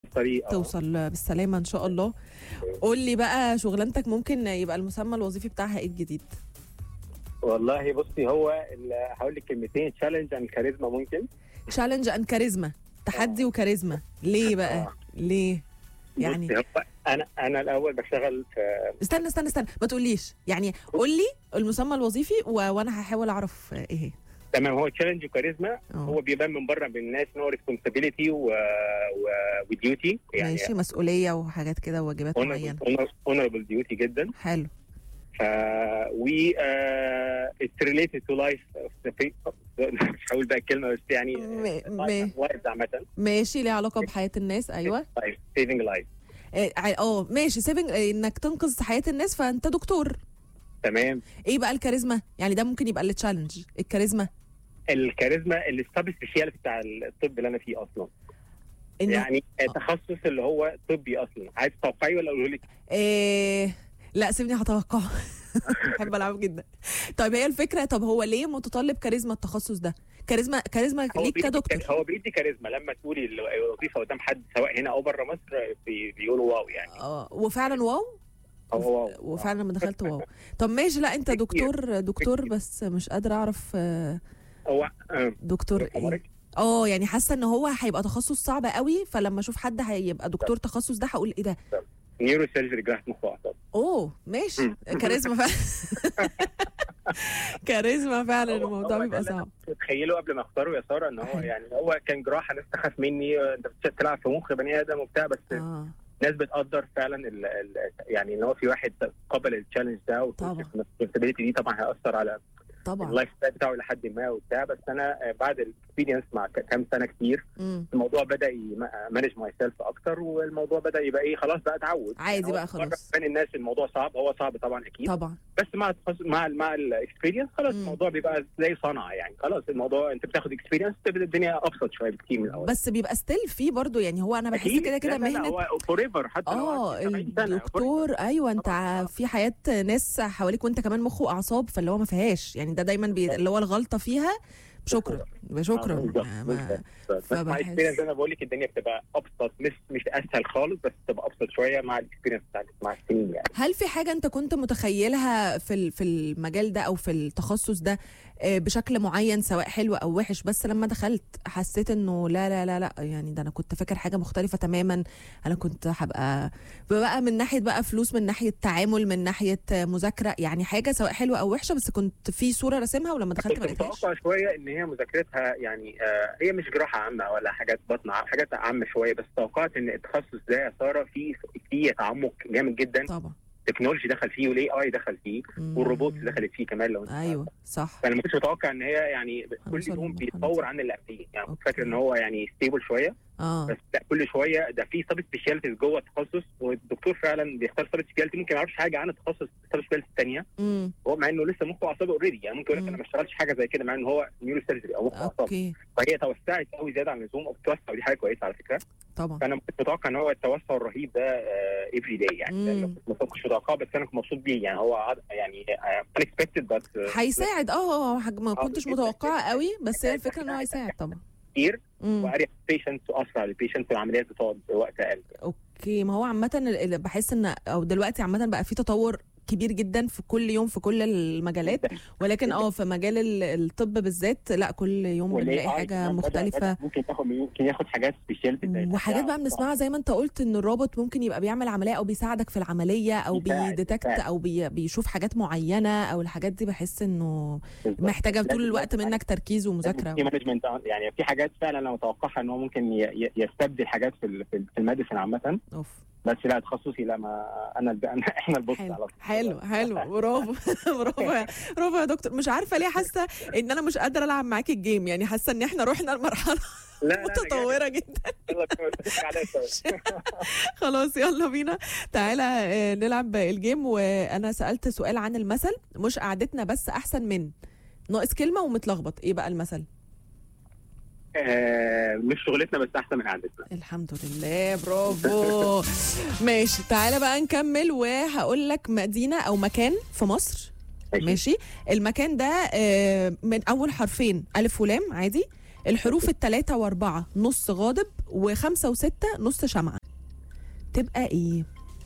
الطريق آه. توصل بالسلامه ان شاء الله قول لي بقى شغلانتك ممكن يبقى المسمى الوظيفي بتاعها ايه الجديد والله بصي هو ال- هقول لك كلمتين تشالنج عن الكاريزما ممكن تشالنج ان كاريزما تحدي وكاريزما ليه بقى آه. ليه يعني بصي هو انا انا الاول بشتغل في استنى استنى استنى ما تقوليش يعني قول لي المسمى الوظيفي و... وانا هحاول اعرف ايه هي تمام هو تشالنج وكاريزما اه هو بيبان من بره بالناس ان هو ريسبونسابيلتي وديوتي يعني ماشي مسؤوليه وحاجات كده وواجبات معينه اونربل ديوتي جدا حلو ف و اتس ريليتد تو لايف مش هقول بقى الكلمه بس يعني م- م- لايف عامه ماشي ليه علاقه بحياه الناس ايوه لايف سيفنج لايف اه ع- اه ماشي سيفنج انك تنقذ حياه الناس فانت دكتور تمام ايه بقى الكاريزما يعني ده ممكن يبقى التشالنج الكاريزما الكاريزما السب سبيشاليتي بتاع الطب اللي انا فيه اصلا إن يعني التخصص اللي هو طبي اصلا عايز توقعي ولا اقول لك إيه لا سيبني هتوقع بحب العب جدا طيب هي الفكره طب هو ليه متطلب كاريزما التخصص ده كاريزما كاريزما هو ليك بيدي كدكتور هو بيدي كاريزما لما تقولي الوظيفه قدام حد سواء هنا او بره مصر بي- بيقولوا واو يعني اه وفعلا واو هو واو وفعلا لما دخلت واو طب ماشي لا انت دكتور دكتور بس مش قادره اعرف آه، هو آه، دكتور ايه اه يعني حاسه ان هو هيبقى تخصص صعب قوي فلما اشوف حد هيبقى دكتور تخصص ده هقول ايه ده نيورو سيرجري جراحه مخ واعصاب اوه ماشي مم. كاريزما فعلا كاريزما فعلا هو- الموضوع هو بيبقى ده اللي صعب تخيلوا قبل ما اختاروا يا ساره ان هو حلو. يعني هو كان جراحه ناس تخاف مني انت بتلعب في مخ بني ادم وبتاع بس اه ناس بتقدر فعلا ال ال يعني ان هو في واحد قبل التشالنج ده طبعا. والريسبونسبيلتي دي طبعا هياثر على طبعا اللايف ستايل بتاعه لحد ما وبتاع بس انا آه، بعد الاكسبيرينس مع ك- كام سنه كتير مم. الموضوع بدا مانج ماي سيلف اكتر والموضوع بدا يبقى ايه خلاص بقى اتعود عادي يعني هو بقى مرة خلاص. بين الناس الموضوع صعب هو صعب طبعا اكيد طبعا بس مع التخصص مع ال مع الاكسبيرينس خلاص مم. الموضوع بيبقى زي صنعه يعني خلاص الموضوع انت بتاخد اكسبيرينس تبدا الدنيا ابسط شويه بكتير من الاول بس بيبقى ستيل في برضو يعني هو انا بحس أكيد. كده كده لا، لا، لا، مهنه هو فور ايفر حتى لو اه قعدت 70 سنة، الدكتور ايوه انت طبعاً. في حياه ناس حواليك وانت كمان مخ واعصاب فاللي هو ما فيهاش يعني ده دايما بي... اللي هو الغلطه فيها شكرا شكرا بالظبط، ما... بالظبط. بس مع فبحس- الاكسبيرينس انا بقول لك الدنيا بتبقى ابسط مش مش اسهل خالص بس بتبقى ابسط شويه مع الاكسبيرينس بتاعتك مع السنين يعني هل في حاجه انت كنت متخيلها في ال- في المجال ده او في التخصص ده آه، بشكل معين سواء حلو او وحش بس لما دخلت حسيت انه لا لا لا لا يعني ده انا كنت فاكر حاجه مختلفه تماما انا كنت هبقى بقى من ناحيه بقى فلوس من ناحيه تعامل من ناحيه آه، مذاكره يعني حاجه سواء حلوه او وحشه بس كنت في صوره راسمها ولما دخلت ما كنت لقيتهاش متوقع شويه ان هي مذاكرتها يعني آه هي مش جراحه عامه ولا حاجات بطن عام- حاجات عامه شويه بس توقعت ان التخصص ده يا ساره فيه فيه تعمق جامد جدا طبعا التكنولوجي دخل فيه والاي اي دخل فيه مم. والروبوت دخلت فيه كمان لو انت ايوه صح فانا ما كنتش متوقع ان هي يعني كل هنوصل يوم للمرحلة بيتطور دي. عن اللي قبليه يعني كنت أوكي. فاكر ان هو يعني ستيبل شويه اه بس لا كل شويه ده في سب سبيشاليتيز جوه التخصص والدكتور فعلا بيختار سب سبيشاليتي ممكن ما يعرفش حاجه عن التخصص السب سبيشاليتي الثانيه امم هو مع انه لسه مخه واعصابه اوريدي يعني ممكن يقول لك مم. انا ما اشتغلتش حاجه زي كده مع ان هو نيورو سيرجري او مخ واعصاب اوكي فهي توسعت قوي زياده عن اللزوم او بتتوسع ودي حاجه كويسه على فكره طبعا فانا ما كنتش متوقع ان هو التوسع الرهيب ده افري داي يعني مم. لأنه ما كنتش متوقعه بس انا كنت مبسوط بيه يعني هو عاد- يعني unexpected بس هيساعد اه هو حاجة ما آه، كنتش جداً، متوقعه جداً. قوي بس هي الفكره ان هو هيساعد طبعا كتير مم. واريح البيشنت واسرع للبيشنت والعمليات بتقعد وقت اقل اوكي ما هو عامه ال- ال- بحس ان او دلوقتي عامه بقى في تطور كبير جدا في كل يوم في كل المجالات جداً. ولكن اه في مجال ال- الطب بالذات لا كل يوم وال بنلاقي AI حاجه كمان بدأ- مختلفه بدأ ممكن تاخد ممكن ياخد حاجات سبيشال وحاجات بقى بنسمعها زي ما انت قلت ان الروبوت ممكن يبقى بيعمل عمليه او بيساعدك في العمليه او بيساعد- بيديتكت بيساعد. او بي بيشوف حاجات معينه او الحاجات دي بحس انه محتاجه طول لازم- الوقت لازم منك تركيز ومذاكره في مانجمنت يعني في حاجات فعلا انا متوقعها ان هو ممكن ي- ي- يستبدل حاجات في ال- في ال- في الميديسن عامه اوف بس لا تخصصي لا ما انا الب- أنا- احنا البص حلو على طول. حلو حلو برافو برافو يا- برافو يا دكتور مش عارفه ليه حاسه ان انا مش قادره العب معاكي الجيم يعني حاسه ان احنا رحنا لمرحله لا لا أنا متطوره جدا جاي. يلا كمل، اتفق عليها سوا. خلاص يلا بينا تعالى آه، نلعب الجيم وانا سالت سؤال عن المثل مش قعدتنا بس احسن من ناقص كلمه ومتلخبط ايه بقى المثل آه، مش شغلتنا بس احسن من قعدتنا الحمد لله برافو ماشي تعالى بقى نكمل وهقول لك مدينه او مكان في مصر ماشي المكان ده آه، من اول حرفين الف ولام عادي الحروف الثلاثة وأربعة نص غاضب وخمسة وستة نص شمعة تبقى إيه؟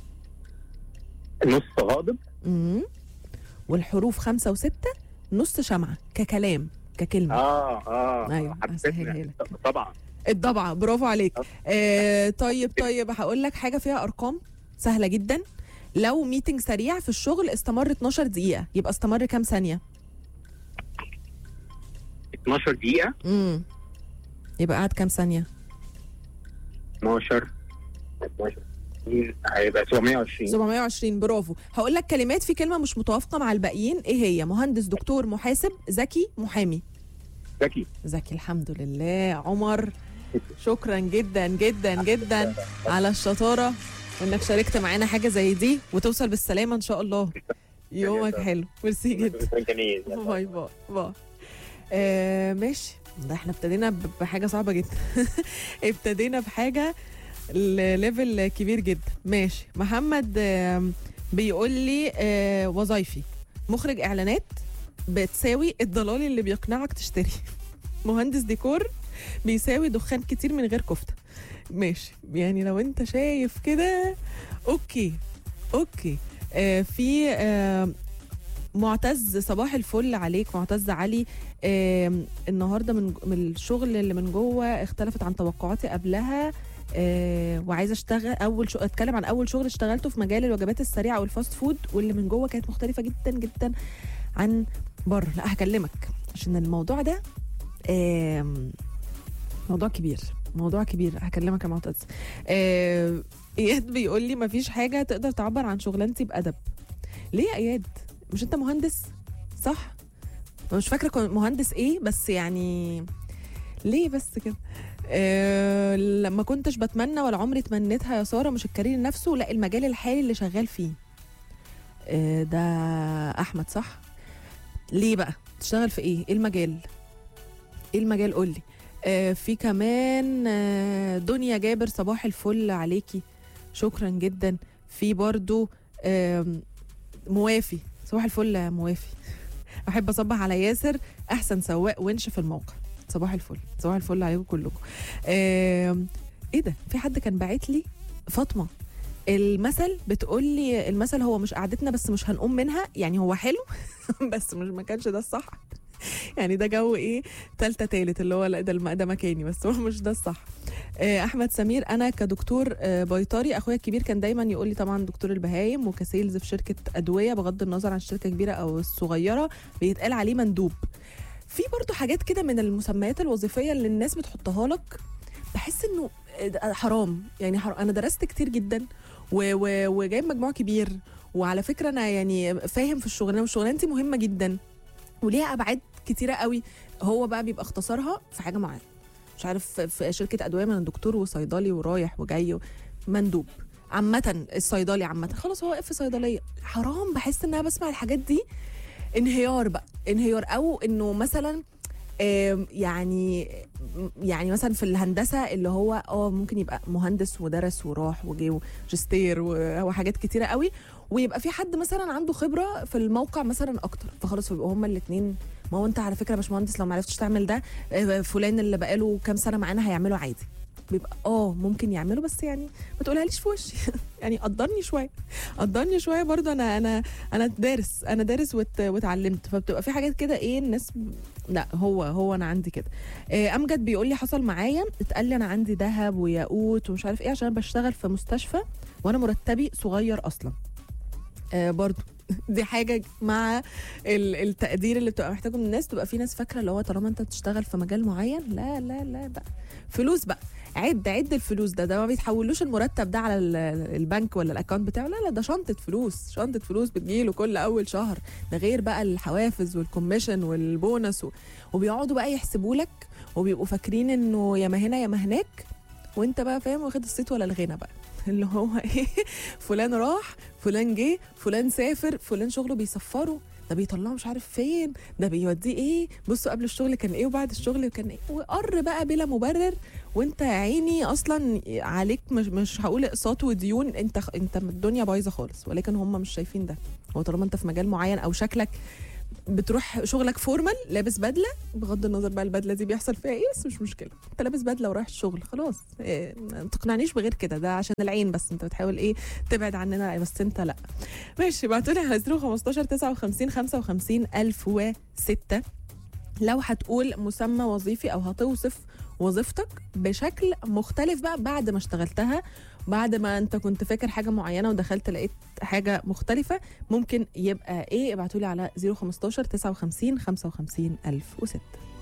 نص غاضب مم. والحروف خمسة وستة نص شمعة ككلام ككلمة اه اه أيوة، حبيتنا. أسهلها لك. طبعا الضبعة برافو عليك آه طيب طيب هقول لك حاجة فيها أرقام سهلة جدا لو ميتنج سريع في الشغل استمر 12 دقيقة يبقى استمر كام ثانية؟ 12 دقيقة امم يبقى قعد كام ثانية؟ 12 12 هيبقى 720 720 برافو هقول لك كلمات في كلمة مش متوافقة مع الباقيين ايه هي؟ مهندس دكتور محاسب ذكي محامي ذكي ذكي الحمد لله عمر شكرا جدا جدا جدا على الشطارة وانك شاركت معانا حاجة زي دي وتوصل بالسلامة ان شاء الله يومك حلو ميرسي جدا باي باي باي آه ماشي ده احنا ابتدينا ب- بحاجة صعبة جدا ابتدينا بحاجة ليفل كبير جدا ماشي محمد آم، بيقول لي آه وظايفي مخرج اعلانات بتساوي الضلال اللي بيقنعك تشتري مهندس ديكور بيساوي دخان كتير من غير كفتة ماشي يعني لو انت شايف كده اوكي اوكي آه في آه معتز صباح الفل عليك معتز علي آم، النهارده من من الشغل اللي من جوه اختلفت عن توقعاتي قبلها آه وعايزه اشتغل اول شو اتكلم عن اول شغل اشتغلته في مجال الوجبات السريعه والفاست فود واللي من جوه كانت مختلفه جدا جدا عن بره لا هكلمك عشان الموضوع ده آم، موضوع كبير موضوع كبير هكلمك يا معتز آه، اياد بيقول لي مفيش حاجه تقدر تعبر عن شغلانتي بادب ليه يا اياد مش انت مهندس صح مش فاكره كنت مهندس ايه بس يعني ليه بس كده أه لما كنتش بتمنى ولا عمري تمنيتها يا ساره مش الكارير نفسه لا المجال الحالي اللي شغال فيه أه ده احمد صح ليه بقى تشتغل في ايه ايه المجال ايه المجال قولي آه في كمان آه دنيا جابر صباح الفل عليكي شكرا جدا في برضو آم، موافي صباح الفل يا موافي احب اصبح على ياسر احسن سواق ونش في الموقع صباح الفل صباح الفل عليكم كلكم آم، ايه ده في حد كان باعت لي فاطمه المثل بتقول لي المثل هو مش قعدتنا بس مش هنقوم منها يعني هو حلو بس مش ما كانش ده الصح يعني ده جو ايه تالتة تالت اللي هو لا ده الم- ده مكاني بس هو مش ده الصح آه، احمد سمير انا كدكتور آه، بيطري اخويا الكبير كان دايما يقول لي طبعا دكتور البهايم وكسيلز في شركه ادويه بغض النظر عن الشركه كبيره او الصغيره بيتقال عليه مندوب في برضو حاجات كده من المسميات الوظيفيه اللي الناس بتحطها لك بحس انه آه، حرام يعني حرام. انا درست كتير جدا و- و- وجايب مجموع كبير وعلى فكره انا يعني فاهم في الشغلانه وشغلانتي مهمه جدا وليها ابعاد كتيره قوي هو بقى بيبقى اختصارها في حاجه معينه مش عارف في شركه ادويه من دكتور وصيدلي ورايح وجاي مندوب عامة الصيدلي عامة خلاص هو واقف في صيدلية حرام بحس ان انا بسمع الحاجات دي انهيار بقى انهيار او انه مثلا آم، يعني يعني مثلا في الهندسه اللي هو اه ممكن يبقى مهندس ودرس وراح وجه وجستير و- وحاجات كتيره قوي ويبقى في حد مثلا عنده خبره في الموقع مثلا اكتر فخلاص بيبقوا هما الاثنين ما هو انت على فكره يا باشمهندس لو ما عرفتش تعمل ده آه، فلان اللي بقاله كام سنه معانا هيعمله عادي بيبقى اه ممكن يعمله بس يعني ما تقولها ليش في وشي يعني قدرني شويه قدرني شويه برضه انا انا انا دارس انا دارس وت... واتعلمت فبتبقى في حاجات كده ايه الناس ب- لا هو هو انا عندي كده آه، امجد بيقول لي حصل معايا اتقال لي انا عندي ذهب وياقوت ومش عارف ايه عشان أنا بشتغل في مستشفى وانا مرتبي صغير اصلا آه برضو دي حاجه مع ال- التقدير اللي بتبقى محتاجه من الناس تبقى في ناس فاكره اللي هو طالما انت بتشتغل في مجال معين لا لا لا بقى فلوس بقى عد عد الفلوس ده ده ما بيتحولوش المرتب ده على ال- البنك ولا الاكونت بتاعه لا لا ده شنطه فلوس شنطه فلوس بتجيله كل اول شهر ده غير بقى الحوافز والكوميشن والبونص و... وبيقعدوا بقى يحسبوا لك وبيبقوا فاكرين انه يا ما هنا يا ما هناك وانت بقى فاهم واخد الصيت ولا الغنى بقى اللي هو ايه فلان راح فلان جه فلان سافر فلان شغله بيسفره ده بيطلعه مش عارف فين ده بيوديه ايه بصوا قبل الشغل كان ايه وبعد الشغل كان ايه وقر بقى بلا مبرر وانت يا عيني اصلا عليك مش مش هقول اقساط وديون انت انت الدنيا بايظه خالص ولكن هم مش شايفين ده هو طالما انت في مجال معين او شكلك بتروح شغلك فورمال لابس بدله بغض النظر بقى البدله دي بيحصل فيها ايه بس مش مشكله انت لابس بدله ورايح الشغل خلاص إيه ما تقنعنيش بغير كده ده عشان العين بس انت بتحاول ايه تبعد عننا بس انت لا ماشي ابعتوا لي على 015 59 55 1006 لو هتقول مسمى وظيفي او هتوصف وظيفتك بشكل مختلف بقى بعد ما اشتغلتها بعد ما انت كنت فاكر حاجه معينه ودخلت لقيت حاجه مختلفه ممكن يبقى ايه ابعتوا لي على 015 59 55 1006